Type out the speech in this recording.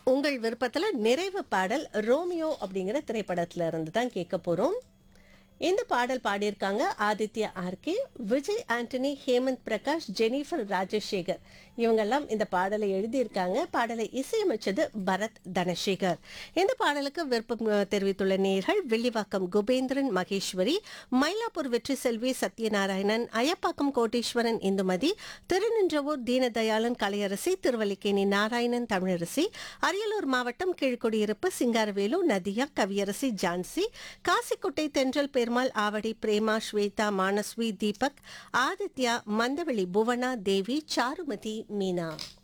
உங்கள் விருப்பத்துல நிறைவு பாடல் ரோமியோ அப்படிங்கிற திரைப்படத்துல இருந்து தான் கேட்க போறோம் இந்த பாடல் பாடியிருக்காங்க ஆதித்யா ஆர்கே விஜய் ஆண்டனி ஹேமந்த் பிரகாஷ் ஜெனிஃபர் ராஜசேகர் இவங்கெல்லாம் இந்த பாடலை எழுதியிருக்காங்க பாடலை இசையமைச்சது பரத் தனசேகர் இந்த பாடலுக்கு விருப்பம் அஹ், தெரிவித்துள்ள நேயர்கள் வில்லிவாக்கம் குபேந்திரன் மகேஸ்வரி மயிலாப்பூர் வெற்றி செல்வி சத்யநாராயணன் அயப்பாக்கம் கோட்டீஸ்வரன் இந்துமதி திருநின்றவூர் தீனதயாளன் கலையரசி திருவல்லிக்கேணி நாராயணன் தமிழரசி அரியலூர் மாவட்டம் கீழ்குடியிருப்பு சிங்காரவேலு நதியா கவியரசி ஜான்சி காசிக்குட்டை தென்றல் பெருமாள் ஆவடி பிரேமா ஸ்வேதா மானஸ்வி தீபக் ஆதித்யா மந்தவெளி புவனா தேவி சாருமதி மீனா